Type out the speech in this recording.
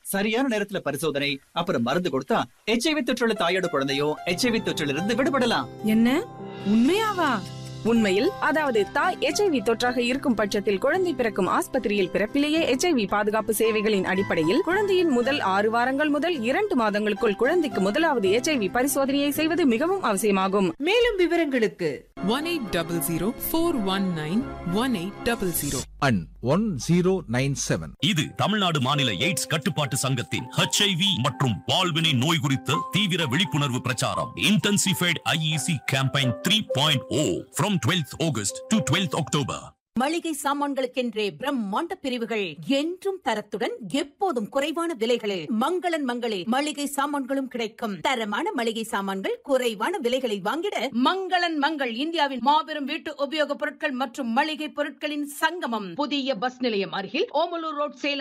சரியான நேரத்துல பரிசோதனை அப்புறம் மருந்து கொடுத்தா எச்ஐவி தொற்றுள்ள தாயோட குழந்தையோ எச்ஐவி தொற்றில் இருந்து விடுபடலாம் என்ன உண்மையாவா உண்மையில் அதாவது தாய் எச்ஐவி தொற்றாக இருக்கும் பட்சத்தில் குழந்தை பிறக்கும் ஆஸ்பத்திரியில் பிறப்பிலேயே எச்ஐவி பாதுகாப்பு சேவைகளின் அடிப்படையில் குழந்தையின் முதல் ஆறு வாரங்கள் முதல் இரண்டு மாதங்களுக்குள் குழந்தைக்கு முதலாவது எச்ஐவி பரிசோதனையை செய்வது மிகவும் அவசியமாகும் மேலும் விவரங்களுக்கு one 1800 and one zero nine seven இது தமிழ்நாடு மாநில எய்ட்ஸ் கட்டுப்பாட்டு சங்கத்தின் ஹெச்ஐவி மற்றும் பால்வினை நோய் குறித்த தீவிர விழிப்புணர்வு பிரச்சாரம் intensified IEC campaign three point O from twelfth August to twelfth October மளிகை சாமான்களுக்கென்றே பிரம்மாண்ட பிரிவுகள் என்றும் தரத்துடன் எப்போதும் குறைவான விலைகளில் மங்களன் மங்களில் மளிகை சாமான்களும் கிடைக்கும் தரமான மளிகை சாமான்கள் குறைவான விலைகளில் வாங்கிட மங்களன் மங்கள் இந்தியாவின் மாபெரும் வீட்டு உபயோகப் பொருட்கள் மற்றும் மளிகை பொருட்களின் சங்கமம் புதிய பஸ் நிலையம் அருகில் ஓமலூர் ரோட் சேலம்